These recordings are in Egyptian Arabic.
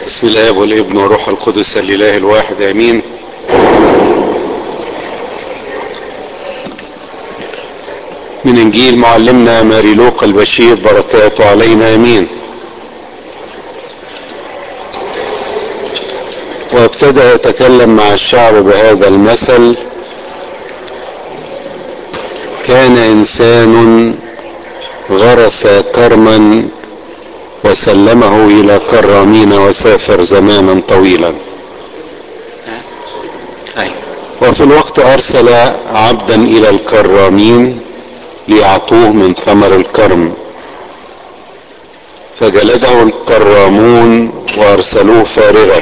بسم الله والابن والروح القدس الاله الواحد امين من انجيل معلمنا ماري لوقا البشير بركاته علينا امين وابتدى يتكلم مع الشعب بهذا المثل كان انسان غرس كرما وسلمه الى كرامين وسافر زمانا طويلا وفي الوقت ارسل عبدا الى الكرامين ليعطوه من ثمر الكرم فجلده الكرامون وارسلوه فارغا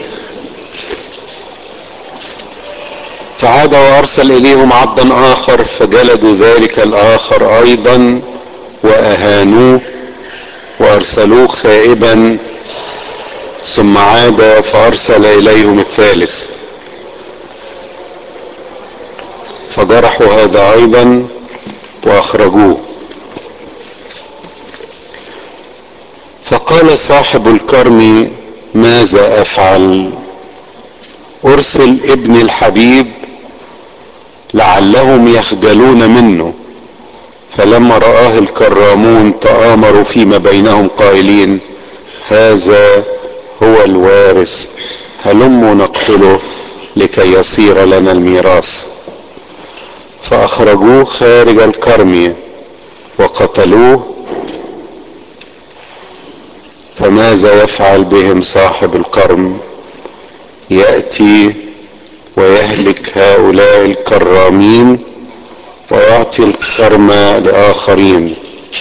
فعاد وارسل اليهم عبدا اخر فجلدوا ذلك الاخر ايضا واهانوه وارسلوه خائبا ثم عاد فارسل اليهم الثالث فجرحوا هذا ايضا واخرجوه فقال صاحب الكرم ماذا افعل ارسل ابن الحبيب لعلهم يخجلون منه فلما رآه الكرامون تآمروا فيما بينهم قائلين هذا هو الوارث هلموا نقتله لكي يصير لنا الميراث فأخرجوه خارج الكرم وقتلوه فماذا يفعل بهم صاحب الكرم يأتي ويهلك هؤلاء الكرامين ويعطي الكرم لآخرين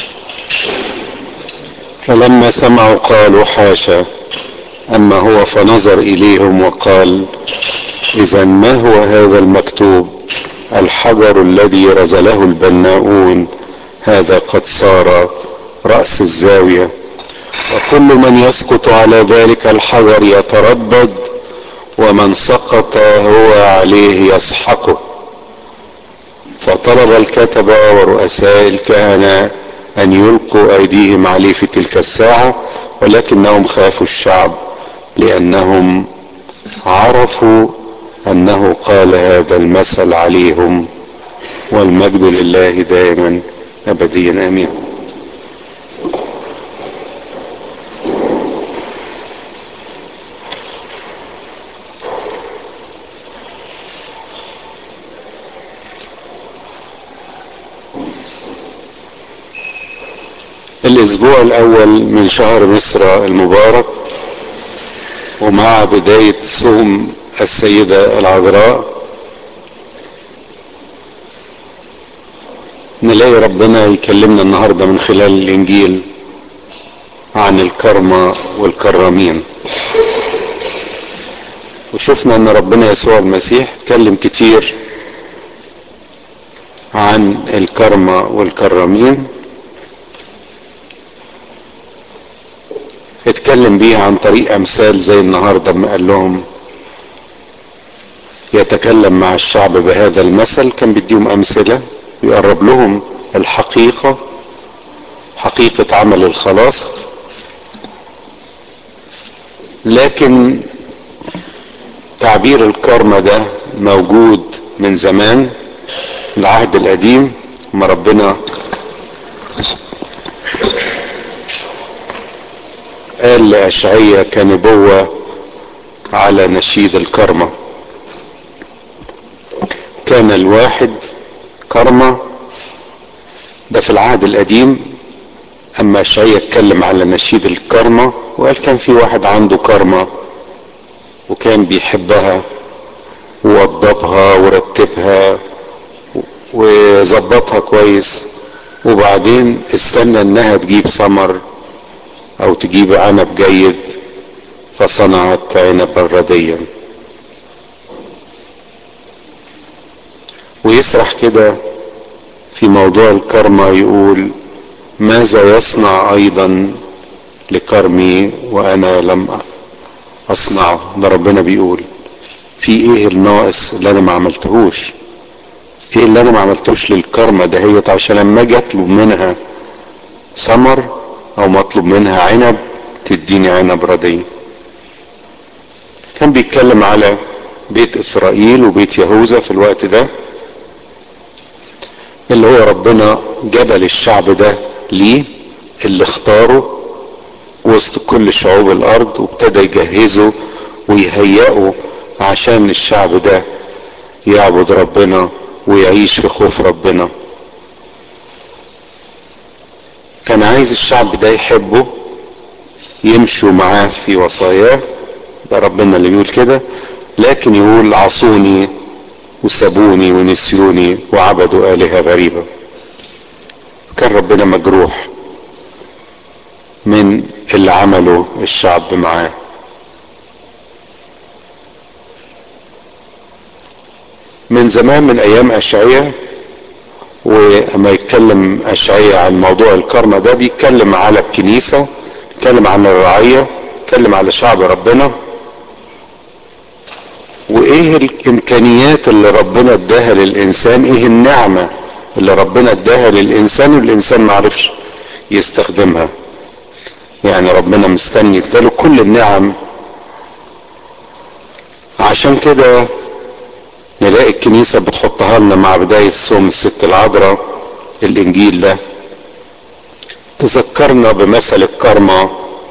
فلما سمعوا قالوا حاشا أما هو فنظر إليهم وقال إذا ما هو هذا المكتوب الحجر الذي رزله البناؤون هذا قد صار رأس الزاوية وكل من يسقط على ذلك الحجر يتردد ومن سقط هو عليه يسحقه فطلب الكتبة ورؤساء الكهنة أن يلقوا أيديهم عليه في تلك الساعة ولكنهم خافوا الشعب لأنهم عرفوا أنه قال هذا المثل عليهم والمجد لله دائما أبديا آمين الاسبوع الاول من شهر مصر المبارك ومع بداية صوم السيدة العذراء نلاقي ربنا يكلمنا النهاردة من خلال الانجيل عن الكرمة والكرامين وشفنا ان ربنا يسوع المسيح اتكلم كتير عن الكرمة والكرامين اتكلم بيها عن طريق امثال زي النهاردة ما قال لهم يتكلم مع الشعب بهذا المثل كان بيديهم امثلة يقرب لهم الحقيقة حقيقة عمل الخلاص لكن تعبير الكرمة ده موجود من زمان العهد القديم ما ربنا قال لأشعية كنبوة على نشيد الكرمة كان الواحد كرمة ده في العهد القديم اما أشعية اتكلم على نشيد الكرمة وقال كان في واحد عنده كرمة وكان بيحبها ووضبها ورتبها وظبطها كويس وبعدين استنى انها تجيب ثمر او تجيب عنب جيد فصنعت عنبا رديا ويسرح كده في موضوع الكرمة يقول ماذا يصنع ايضا لكرمي وانا لم اصنعه ده ربنا بيقول في ايه الناقص اللي انا ما عملتهوش ايه اللي انا ما عملتوش للكرمة دهيت عشان لما اجي اطلب منها ثمر او مطلوب منها عنب تديني عنب ردي كان بيتكلم على بيت اسرائيل وبيت يهوذا في الوقت ده اللي هو ربنا جبل الشعب ده ليه اللي اختاره وسط كل شعوب الارض وابتدى يجهزه ويهيئه عشان الشعب ده يعبد ربنا ويعيش في خوف ربنا كان عايز الشعب ده يحبه يمشوا معاه في وصاياه ده ربنا اللي بيقول كده لكن يقول عصوني وسابوني ونسيوني وعبدوا آلهة غريبة كان ربنا مجروح من اللي عمله الشعب معاه من زمان من ايام اشعياء واما يتكلم اشعياء عن موضوع الكرمة ده بيتكلم على الكنيسة بيتكلم عن الرعية بيتكلم على شعب ربنا وايه الامكانيات اللي ربنا اداها للانسان ايه النعمة اللي ربنا اداها للانسان والانسان معرفش يستخدمها يعني ربنا مستني اداله كل النعم عشان كده نلاقي الكنيسة بتحطها لنا مع بداية صوم الست العذراء الانجيل ده تذكرنا بمثل الكرمة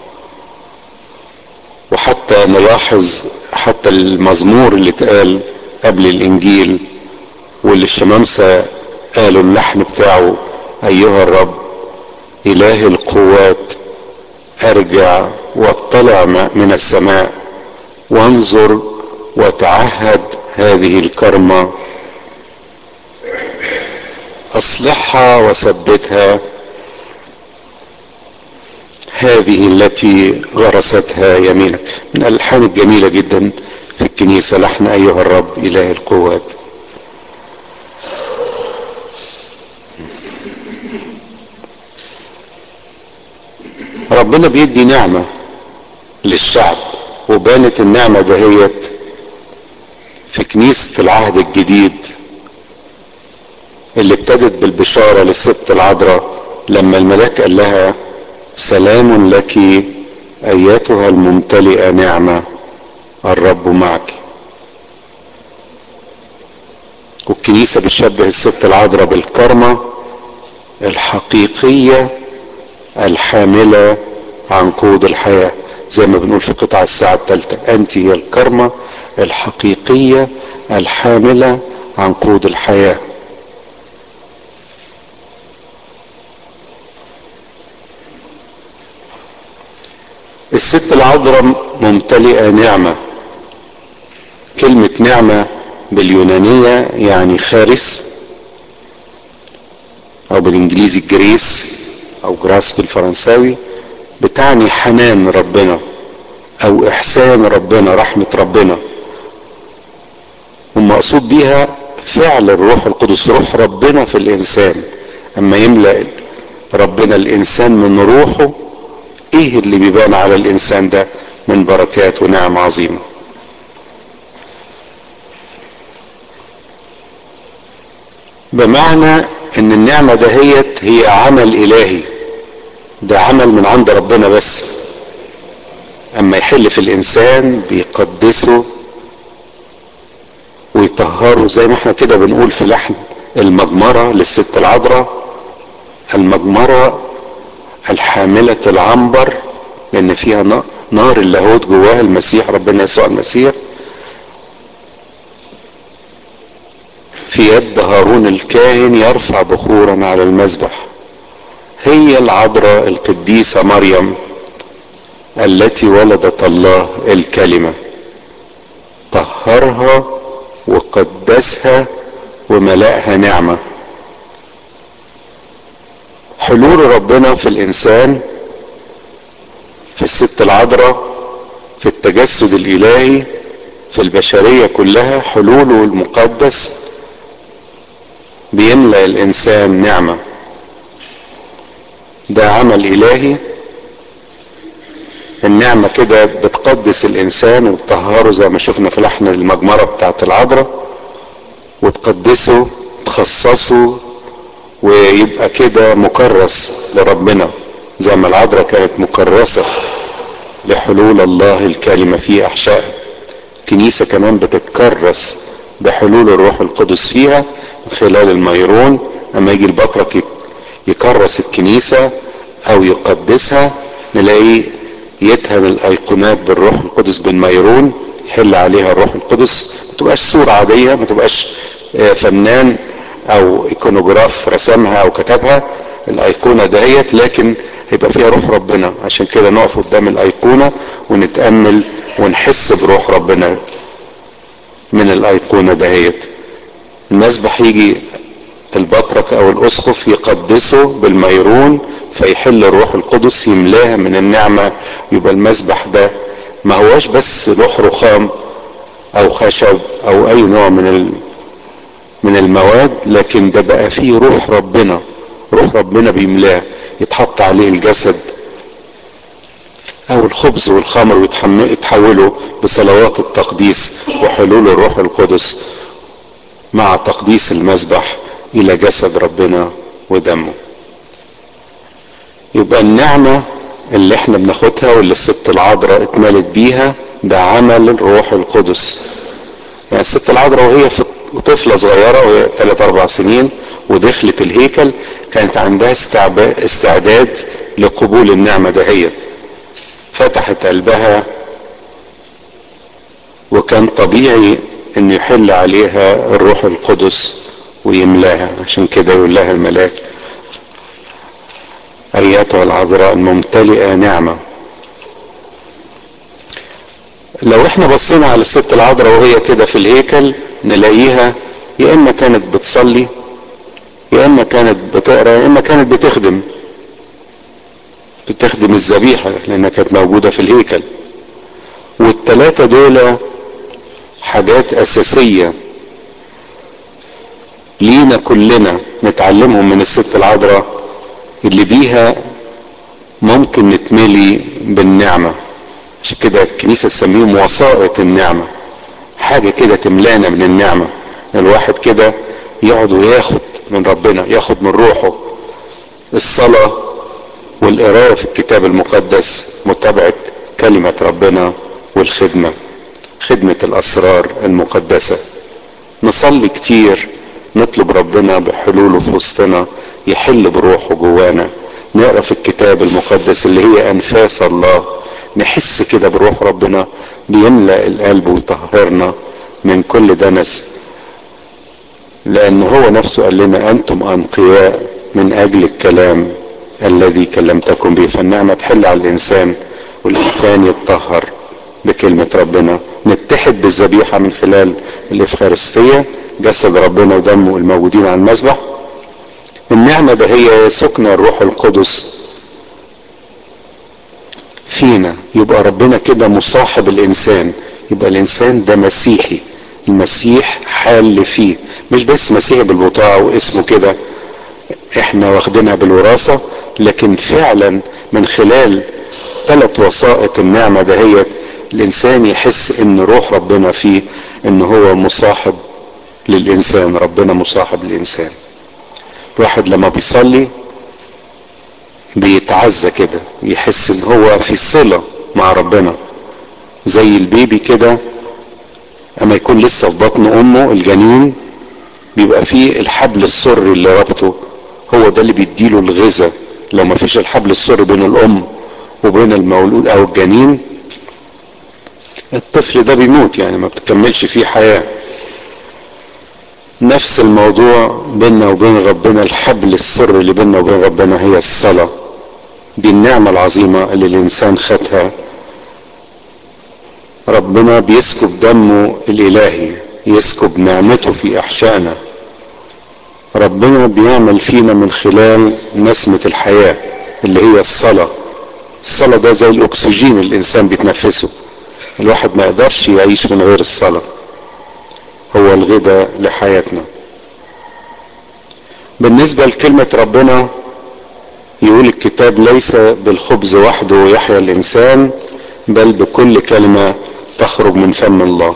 وحتى نلاحظ حتى المزمور اللي اتقال قبل الانجيل واللي الشمامسة قالوا اللحن بتاعه ايها الرب اله القوات ارجع واطلع من السماء وانظر وتعهد هذه الكرمة اصلحها وثبتها هذه التي غرستها يمينك من الالحان الجميلة جدا في الكنيسة لحن ايها الرب اله القوات ربنا بيدي نعمة للشعب وبانت النعمة دهيت في كنيسة العهد الجديد اللي ابتدت بالبشارة للست العذراء لما الملاك قال لها سلام لك ايتها الممتلئة نعمة الرب معك والكنيسة بتشبه الست العذراء بالكرمة الحقيقية الحاملة عن قود الحياة زي ما بنقول في قطع الساعة الثالثة أنت هي الكرمة الحقيقية الحاملة عن قود الحياة الست العذراء ممتلئة نعمة كلمة نعمة باليونانية يعني خارس او بالانجليزي جريس او جراس بالفرنساوي بتعني حنان ربنا او احسان ربنا رحمة ربنا والمقصود بيها فعل الروح القدس روح ربنا في الانسان اما يملأ ربنا الانسان من روحه ايه اللي بيبان على الانسان ده من بركات ونعم عظيمة بمعنى ان النعمة دهيت هي عمل الهي ده عمل من عند ربنا بس اما يحل في الانسان بيقدسه ويطهره زي ما احنا كده بنقول في لحن المجمرة للست العذراء المجمرة الحاملة العنبر لان فيها نار اللاهوت جواها المسيح ربنا يسوع المسيح في يد هارون الكاهن يرفع بخورا على المذبح هي العذراء القديسة مريم التي ولدت الله الكلمة طهرها وقدسها وملأها نعمة حلول ربنا في الإنسان في الست العذراء في التجسد الإلهي في البشرية كلها حلوله المقدس بيملأ الإنسان نعمة ده عمل إلهي النعمة كده بتقدس الإنسان وتطهره زي ما شفنا في لحن المجمرة بتاعت العذراء وتقدسه تخصصه ويبقى كده مكرس لربنا زي ما العذراء كانت مكرسة لحلول الله الكلمة في أحشائها كنيسة كمان بتتكرس بحلول الروح القدس فيها من خلال الميرون اما يجي البطرك يكرس الكنيسة او يقدسها نلاقيه يدهن الايقونات بالروح القدس بالميرون يحل عليها الروح القدس ما تبقاش صورة عادية ما تبقاش فنان او ايكونوجراف رسمها او كتبها الايقونة دهيت لكن يبقى فيها روح ربنا عشان كده نقف قدام الايقونة ونتأمل ونحس بروح ربنا من الايقونة دهيت المسبح يجي البطرك او الاسقف يقدسه بالميرون فيحل الروح القدس يملاها من النعمة يبقى المسبح ده ما هواش بس لوح رخام او خشب او اي نوع من ال... من المواد لكن ده بقى فيه روح ربنا روح ربنا بيملاه يتحط عليه الجسد او الخبز والخمر ويتحولوا بصلوات التقديس وحلول الروح القدس مع تقديس المسبح الى جسد ربنا ودمه يبقى النعمة اللي احنا بناخدها واللي الست العذراء اتملت بيها ده عمل الروح القدس يعني الست العذراء وهي في طفلة صغيرة وهي 3 4 سنين ودخلت الهيكل كانت عندها استعداد لقبول النعمة دهيت فتحت قلبها وكان طبيعي ان يحل عليها الروح القدس ويملاها عشان كده يقول لها الملاك ايتها العذراء الممتلئه نعمه لو احنا بصينا على الست العذراء وهي كده في الهيكل نلاقيها يا اما كانت بتصلي يا اما كانت بتقرا يا اما كانت بتخدم بتخدم الذبيحه لانها كانت موجوده في الهيكل والتلاته دول حاجات اساسيه لينا كلنا نتعلمهم من الست العذراء اللي بيها ممكن نتملي بالنعمة عشان كده الكنيسة تسميهم وسائط النعمة حاجة كده تملانا من النعمة الواحد كده يقعد وياخد من ربنا ياخد من روحه الصلاة والقراية في الكتاب المقدس متابعة كلمة ربنا والخدمة خدمة الأسرار المقدسة نصلي كتير نطلب ربنا بحلوله في وسطنا يحل بروحه جوانا نقرا في الكتاب المقدس اللي هي انفاس الله نحس كده بروح ربنا بيملا القلب ويطهرنا من كل دنس لان هو نفسه قال لنا انتم انقياء من اجل الكلام الذي كلمتكم به فالنعمه تحل على الانسان والانسان يتطهر بكلمه ربنا نتحد بالذبيحه من خلال الافخارستيه جسد ربنا ودمه الموجودين على المذبح النعمة ده هي سكن الروح القدس فينا يبقى ربنا كده مصاحب الإنسان يبقى الإنسان ده مسيحي المسيح حال فيه مش بس مسيحي بالبطاعة واسمه كده احنا واخدينها بالوراثة لكن فعلا من خلال ثلاث وسائط النعمة دهيت الإنسان يحس إن روح ربنا فيه إن هو مصاحب للإنسان ربنا مصاحب للإنسان الواحد لما بيصلي بيتعزى كده يحس ان هو في صلة مع ربنا زي البيبي كده اما يكون لسه في بطن امه الجنين بيبقى فيه الحبل السري اللي ربطه هو ده اللي بيديله الغذاء لو ما فيش الحبل السري بين الام وبين المولود او الجنين الطفل ده بيموت يعني ما بتكملش فيه حياه نفس الموضوع بيننا وبين ربنا الحبل السر اللي بيننا وبين ربنا هي الصلاة دي النعمة العظيمة اللي الإنسان خدها ربنا بيسكب دمه الإلهي يسكب نعمته في أحشائنا ربنا بيعمل فينا من خلال نسمة الحياة اللي هي الصلاة الصلاة ده زي الأكسجين اللي الإنسان بيتنفسه الواحد ما يقدرش يعيش من غير الصلاه هو الغذاء لحياتنا بالنسبة لكلمة ربنا يقول الكتاب ليس بالخبز وحده يحيا الإنسان بل بكل كلمة تخرج من فم الله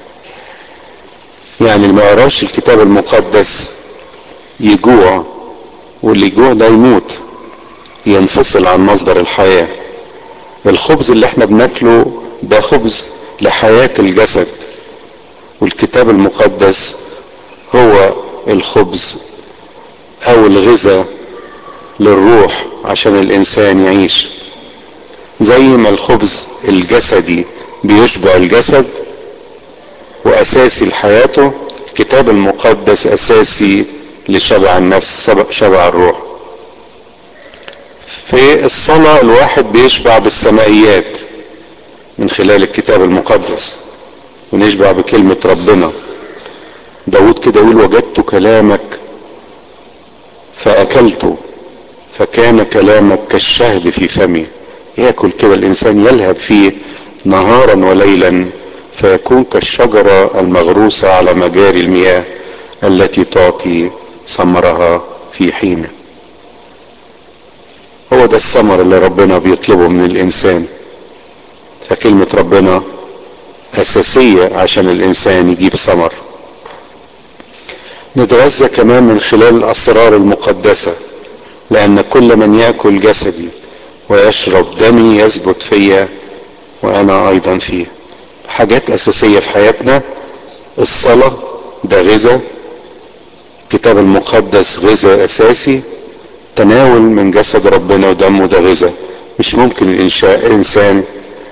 يعني اللي ما يقراش الكتاب المقدس يجوع واللي يجوع ده يموت ينفصل عن مصدر الحياة الخبز اللي احنا بناكله ده خبز لحياة الجسد والكتاب المقدس هو الخبز او الغذاء للروح عشان الانسان يعيش زي ما الخبز الجسدي بيشبع الجسد واساسي لحياته الكتاب المقدس اساسي لشبع النفس شبع الروح في الصلاة الواحد بيشبع بالسمائيات من خلال الكتاب المقدس ونشبع بكلمة ربنا داود كده يقول وجدت كلامك فأكلته فكان كلامك كالشهد في فمي ياكل كده الإنسان يلهب فيه نهارا وليلا فيكون كالشجرة المغروسة على مجاري المياه التي تعطي ثمرها في حينه هو ده الثمر اللي ربنا بيطلبه من الإنسان فكلمة ربنا أساسية عشان الإنسان يجيب ثمر نتغذى كمان من خلال الأسرار المقدسة لأن كل من يأكل جسدي ويشرب دمي يثبت فيا وأنا أيضا فيه حاجات أساسية في حياتنا الصلاة ده غذاء الكتاب المقدس غذاء أساسي تناول من جسد ربنا ودمه ده غذاء مش ممكن الإنشاء إنسان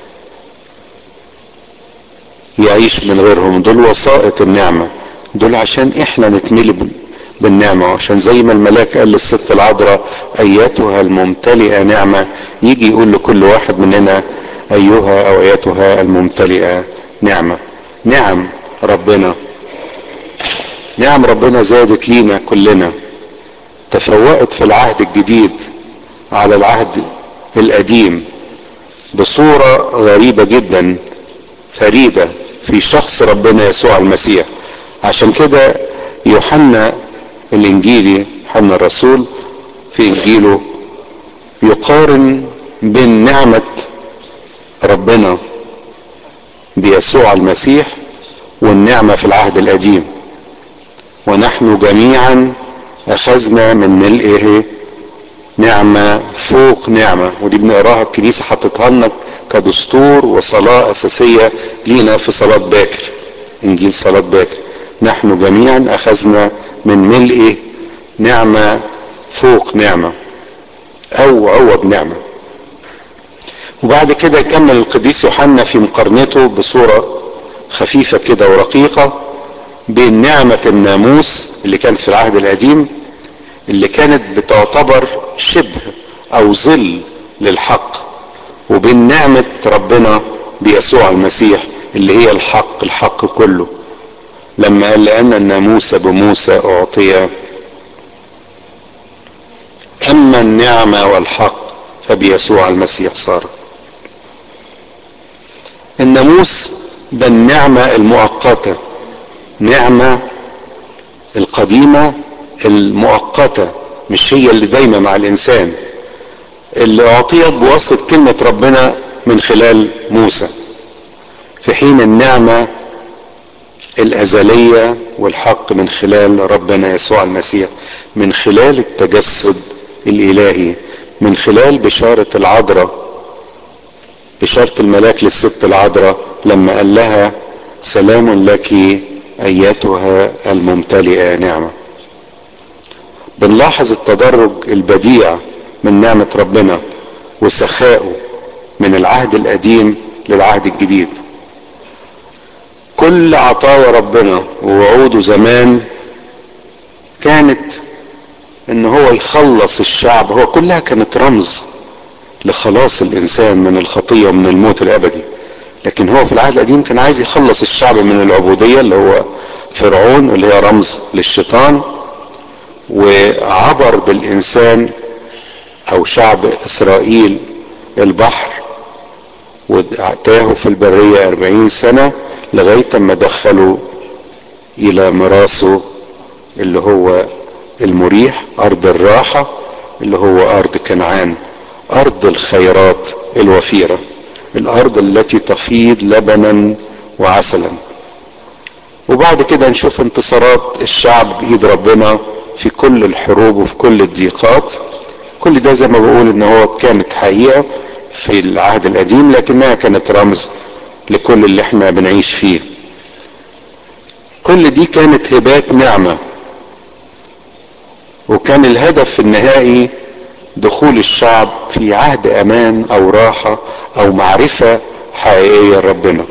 يعيش من غيرهم دول وسائط النعمة دول عشان احنا نتملي بالنعمة عشان زي ما الملاك قال للست العذراء اياتها الممتلئة نعمة يجي يقول لكل واحد مننا ايها او اياتها الممتلئة نعمة نعم ربنا نعم ربنا زادت لينا كلنا تفوقت في العهد الجديد على العهد القديم بصورة غريبة جدا فريدة في شخص ربنا يسوع المسيح عشان كده يوحنا الانجيلي يوحنا الرسول في انجيله يقارن بين نعمة ربنا بيسوع المسيح والنعمة في العهد القديم ونحن جميعا اخذنا من ملئه نعمة فوق نعمة ودي بنقراها الكنيسة حطتها لنا كدستور وصلاة اساسية لينا في صلاة باكر انجيل صلاة باكر نحن جميعا اخذنا من ملئه نعمة فوق نعمة او عوض نعمة وبعد كده يكمل القديس يوحنا في مقارنته بصورة خفيفة كده ورقيقة بين نعمة الناموس اللي كانت في العهد القديم اللي كانت بتعتبر شبه او ظل للحق وبين نعمة ربنا بيسوع المسيح اللي هي الحق الحق كله لما قال لأن الناموس بموسى أعطي أما النعمة والحق فبيسوع المسيح صار الناموس ده النعمة المؤقتة نعمة القديمة المؤقتة مش هي اللي دايما مع الإنسان اللي أعطيت بواسطة كلمة ربنا من خلال موسى في حين النعمة الأزلية والحق من خلال ربنا يسوع المسيح من خلال التجسد الإلهي من خلال بشارة العذراء بشارة الملاك للست العذراء لما قال لها سلام لك أيتها الممتلئة نعمة بنلاحظ التدرج البديع من نعمة ربنا وسخائه من العهد القديم للعهد الجديد كل عطايا ربنا ووعوده زمان كانت ان هو يخلص الشعب هو كلها كانت رمز لخلاص الانسان من الخطيه ومن الموت الابدي لكن هو في العهد القديم كان عايز يخلص الشعب من العبوديه اللي هو فرعون اللي هي رمز للشيطان وعبر بالانسان او شعب اسرائيل البحر وتاهوا في البريه أربعين سنه لغايه ما دخلوا الى ميراثه اللي هو المريح ارض الراحه اللي هو ارض كنعان ارض الخيرات الوفيره الارض التي تفيض لبنا وعسلا وبعد كده نشوف انتصارات الشعب بايد ربنا في كل الحروب وفي كل الضيقات كل ده زي ما بقول ان هو كانت حقيقه في العهد القديم لكنها كانت رمز لكل اللي احنا بنعيش فيه كل دي كانت هبات نعمة وكان الهدف النهائي دخول الشعب في عهد امان او راحة او معرفة حقيقية لربنا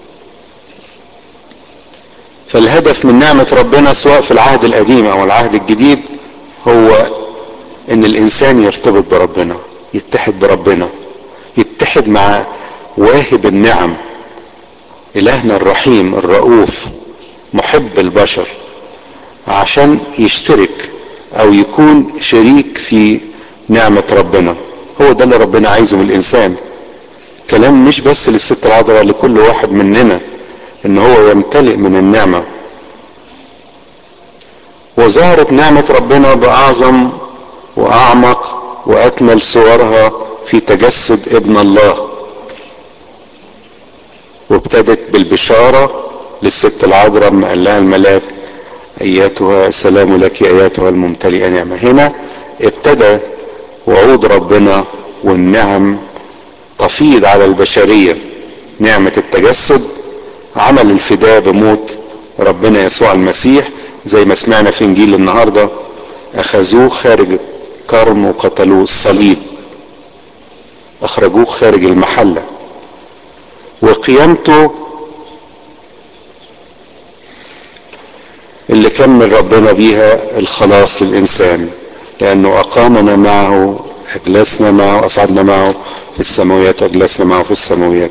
فالهدف من نعمة ربنا سواء في العهد القديم او العهد الجديد هو ان الانسان يرتبط بربنا يتحد بربنا يتحد مع واهب النعم الهنا الرحيم الرؤوف محب البشر عشان يشترك او يكون شريك في نعمة ربنا هو ده اللي ربنا عايزه من الانسان كلام مش بس للست العذراء لكل واحد مننا ان هو يمتلئ من النعمة وظهرت نعمة ربنا باعظم واعمق واكمل صورها في تجسد ابن الله وابتدت بالبشارة للست العذراء ما قال لها الملاك اياتها السلام لك اياتها الممتلئه نعمه هنا ابتدى وعود ربنا والنعم تفيض على البشريه نعمه التجسد عمل الفداء بموت ربنا يسوع المسيح زي ما سمعنا في انجيل النهارده اخذوه خارج كرم وقتلوه الصليب اخرجوه خارج المحله وقيامته اللي كمل ربنا بيها الخلاص للإنسان لأنه أقامنا معه أجلسنا معه أصعدنا معه في السماويات وأجلسنا معه في السماويات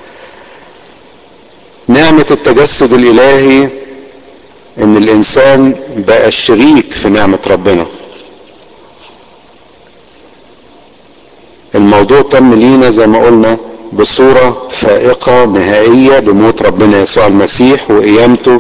نعمة التجسد الإلهي إن الإنسان بقى شريك في نعمة ربنا الموضوع تم لينا زي ما قلنا بصورة فائقة نهائية بموت ربنا يسوع المسيح وقيامته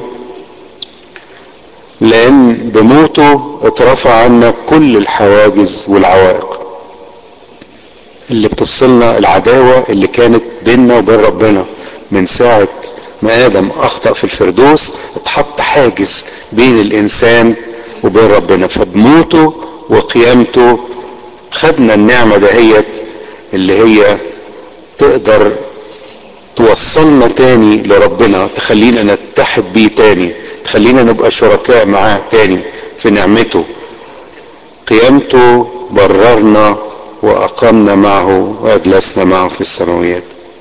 لان بموته اترفع عنا كل الحواجز والعوائق اللي بتفصلنا العداوة اللي كانت بيننا وبين ربنا من ساعة ما ادم اخطأ في الفردوس اتحط حاجز بين الانسان وبين ربنا فبموته وقيامته خدنا النعمة دهيت اللي هي تقدر توصلنا تاني لربنا تخلينا نتحد بيه تاني تخلينا نبقى شركاء معاه تاني في نعمته قيامته بررنا واقمنا معه واجلسنا معه في السماويات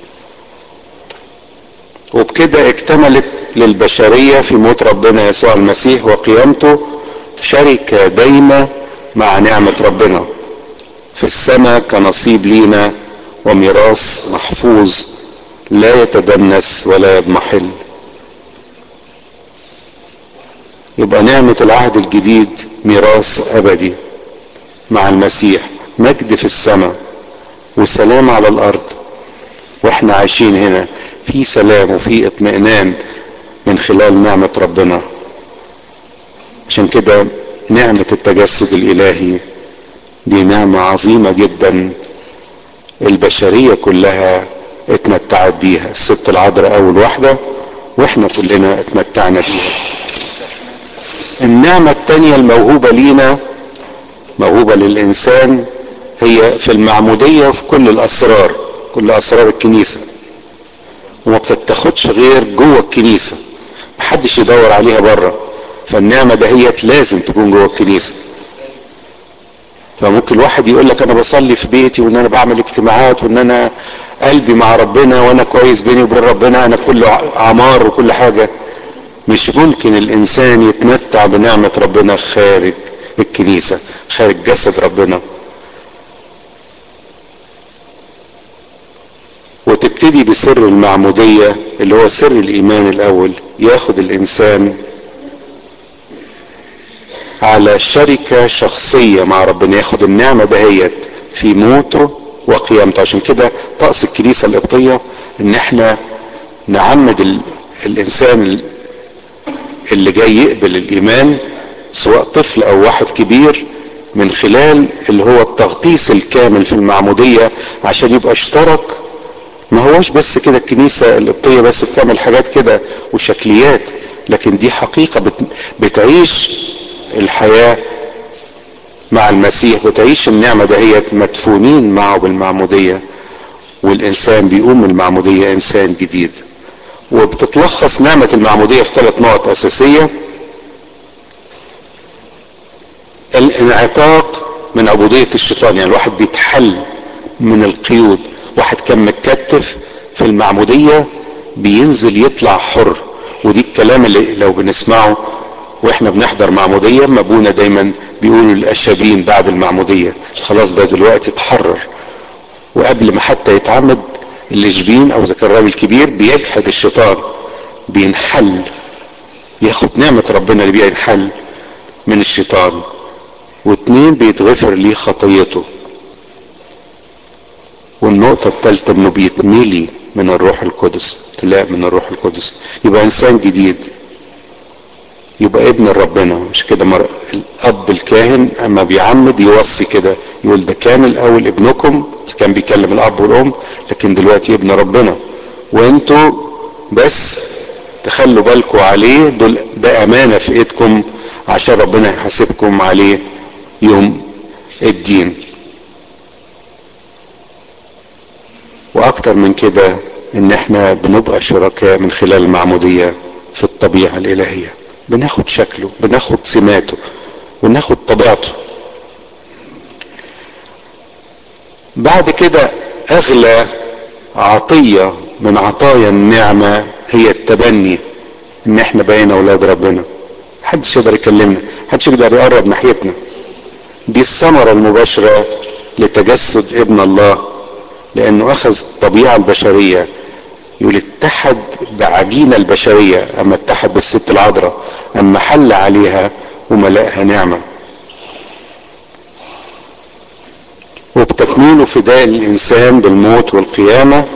وبكده اكتملت للبشرية في موت ربنا يسوع المسيح وقيامته شركة دايمة مع نعمة ربنا في السماء كنصيب لينا وميراث محفوظ لا يتدنس ولا يضمحل يبقى نعمة العهد الجديد ميراث أبدي مع المسيح مجد في السماء وسلام على الأرض واحنا عايشين هنا في سلام وفي اطمئنان من خلال نعمة ربنا عشان كده نعمة التجسد الإلهي دي نعمة عظيمة جدا البشرية كلها اتمتعت بيها الست العذراء أول واحدة واحنا كلنا اتمتعنا بيها النعمة التانية الموهوبة لينا موهوبة للإنسان هي في المعمودية وفي كل الأسرار كل أسرار الكنيسة وما بتتاخدش غير جوه الكنيسة محدش يدور عليها بره فالنعمة دهيت لازم تكون جوه الكنيسة فممكن الواحد يقول لك انا بصلي في بيتي وان انا بعمل اجتماعات وان انا قلبي مع ربنا وانا كويس بيني وبين ربنا انا كله عمار وكل حاجة مش ممكن الانسان يتمتع بنعمة ربنا خارج الكنيسة خارج جسد ربنا وتبتدي بسر المعمودية اللي هو سر الايمان الاول ياخد الانسان على شركة شخصية مع ربنا ياخد النعمة دهيت في موته وقيامته عشان كده طقس الكنيسة القبطية ان احنا نعمد ال... الانسان اللي جاي يقبل الايمان سواء طفل او واحد كبير من خلال اللي هو التغطيس الكامل في المعمودية عشان يبقى اشترك ما هوش بس كده الكنيسة القبطية بس بتعمل حاجات كده وشكليات لكن دي حقيقة بت... بتعيش الحياة مع المسيح بتعيش النعمة دهيت مدفونين معه بالمعمودية والإنسان بيقوم من المعمودية إنسان جديد وبتتلخص نعمة المعمودية في ثلاث نقط أساسية الانعتاق من عبودية الشيطان يعني الواحد بيتحل من القيود واحد كان متكتف في المعمودية بينزل يطلع حر ودي الكلام اللي لو بنسمعه واحنا بنحضر معمودية ما ابونا دايما بيقولوا للأشابين بعد المعمودية خلاص ده دلوقتي اتحرر وقبل ما حتى يتعمد الاشبين او ذكر الراجل الكبير بيجحد الشيطان بينحل ياخد نعمة ربنا اللي بينحل من الشيطان واتنين بيتغفر ليه خطيته والنقطة الثالثة انه بيتملي من الروح القدس تلاقي من الروح القدس يبقى انسان جديد يبقى ابن ربنا مش كده مر... الاب الكاهن اما بيعمد يوصي كده يقول ده كان الاول ابنكم كان بيكلم الاب والام لكن دلوقتي ابن ربنا وانتوا بس تخلوا بالكم عليه دول ده امانه في ايدكم عشان ربنا يحاسبكم عليه يوم الدين واكتر من كده ان احنا بنبقى شركاء من خلال المعموديه في الطبيعه الالهيه بناخد شكله بناخد سماته وناخد طبيعته بعد كده اغلى عطية من عطايا النعمة هي التبني ان احنا بقينا اولاد ربنا محدش يقدر يكلمنا محدش يقدر يقرب ناحيتنا دي الثمرة المباشرة لتجسد ابن الله لانه اخذ الطبيعة البشرية يقول اتحد بعجينة البشرية اما اتحد بالست العذراء اما حل عليها وملأها نعمة وبتكميل فداء الانسان بالموت والقيامة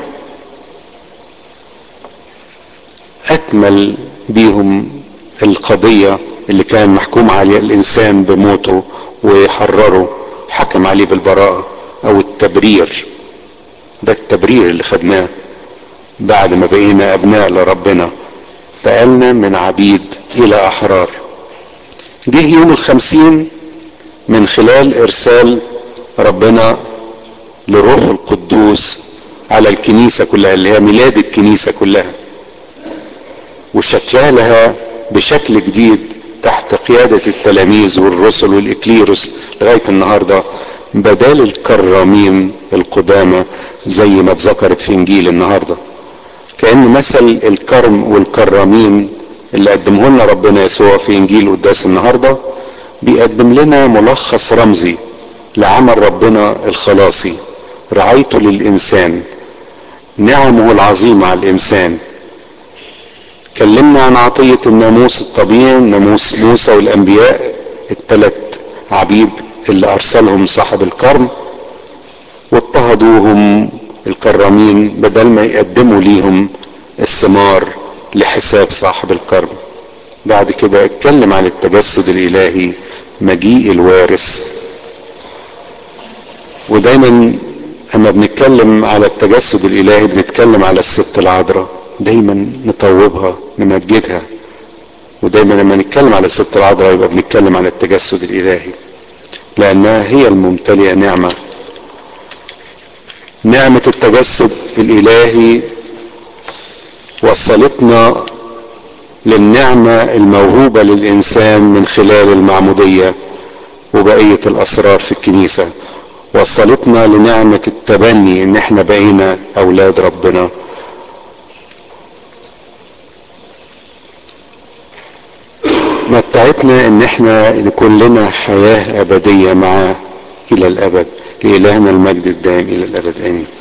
اكمل بيهم القضية اللي كان محكوم عليه الانسان بموته وحرره حكم عليه بالبراءة او التبرير ده التبرير اللي خدناه بعد ما بقينا ابناء لربنا نقلنا من عبيد الى احرار جه يوم الخمسين من خلال ارسال ربنا لروح القدوس على الكنيسة كلها اللي هي ميلاد الكنيسة كلها وشكلها بشكل جديد تحت قيادة التلاميذ والرسل والإكليروس لغاية النهاردة بدال الكرامين القدامى زي ما اتذكرت في إنجيل النهارده كأن مثل الكرم والكرامين اللي قدمه لنا ربنا يسوع في انجيل قداس النهارده بيقدم لنا ملخص رمزي لعمل ربنا الخلاصي رعايته للانسان نعمه العظيمه على الانسان كلمنا عن عطيه الناموس الطبيعي ناموس موسى والانبياء الثلاث عبيد اللي ارسلهم صاحب الكرم واضطهدوهم الكرامين بدل ما يقدموا ليهم الثمار لحساب صاحب الكرم بعد كده اتكلم عن التجسد الالهي مجيء الوارث ودايما اما بنتكلم على التجسد الالهي بنتكلم على الست العذراء دايما نطوبها نمجدها ودايما لما نتكلم على الست العذراء يبقى بنتكلم على التجسد الالهي لانها هي الممتلئه نعمه نعمة التجسد الإلهي وصلتنا للنعمة الموهوبة للإنسان من خلال المعمودية وبقية الأسرار في الكنيسة وصلتنا لنعمة التبني إن إحنا بقينا أولاد ربنا متعتنا إن إحنا يكون لنا حياة أبدية معاه إلى الأبد لإلهنا المجد الدائم إلى الأبد آمين